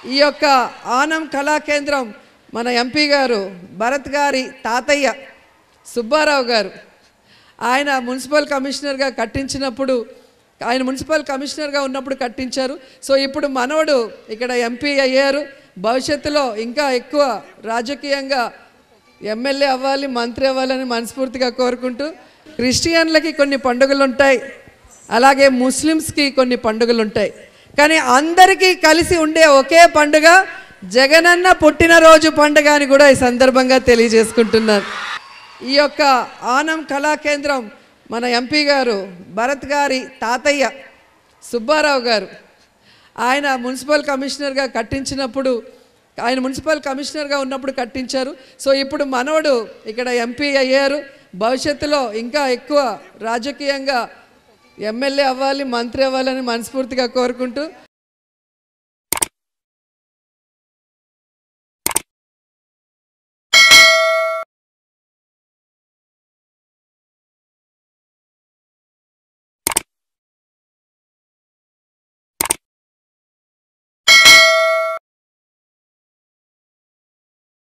ఈ యొక్క ఆనం కళా కేంద్రం మన ఎంపీ గారు భరత్ గారి తాతయ్య సుబ్బారావు గారు ఆయన మున్సిపల్ కమిషనర్గా కట్టించినప్పుడు ఆయన మున్సిపల్ కమిషనర్గా ఉన్నప్పుడు కట్టించారు సో ఇప్పుడు మనవడు ఇక్కడ ఎంపీ అయ్యారు భవిష్యత్తులో ఇంకా ఎక్కువ రాజకీయంగా ఎమ్మెల్యే అవ్వాలి మంత్రి అవ్వాలని మనస్ఫూర్తిగా కోరుకుంటూ క్రిస్టియన్లకి కొన్ని పండుగలు ఉంటాయి అలాగే ముస్లిమ్స్కి కొన్ని పండుగలు ఉంటాయి కానీ అందరికీ కలిసి ఉండే ఒకే పండుగ జగనన్న పుట్టినరోజు పండుగ అని కూడా ఈ సందర్భంగా తెలియజేసుకుంటున్నాను ఈ యొక్క ఆనం కళా కేంద్రం మన ఎంపీ గారు భరత్ గారి తాతయ్య సుబ్బారావు గారు ఆయన మున్సిపల్ కమిషనర్గా కట్టించినప్పుడు ఆయన మున్సిపల్ కమిషనర్గా ఉన్నప్పుడు కట్టించారు సో ఇప్పుడు మనవడు ఇక్కడ ఎంపీ అయ్యారు భవిష్యత్తులో ఇంకా ఎక్కువ రాజకీయంగా ఎమ్మెల్యే అవ్వాలి మంత్రి అవ్వాలని మనస్ఫూర్తిగా కోరుకుంటూ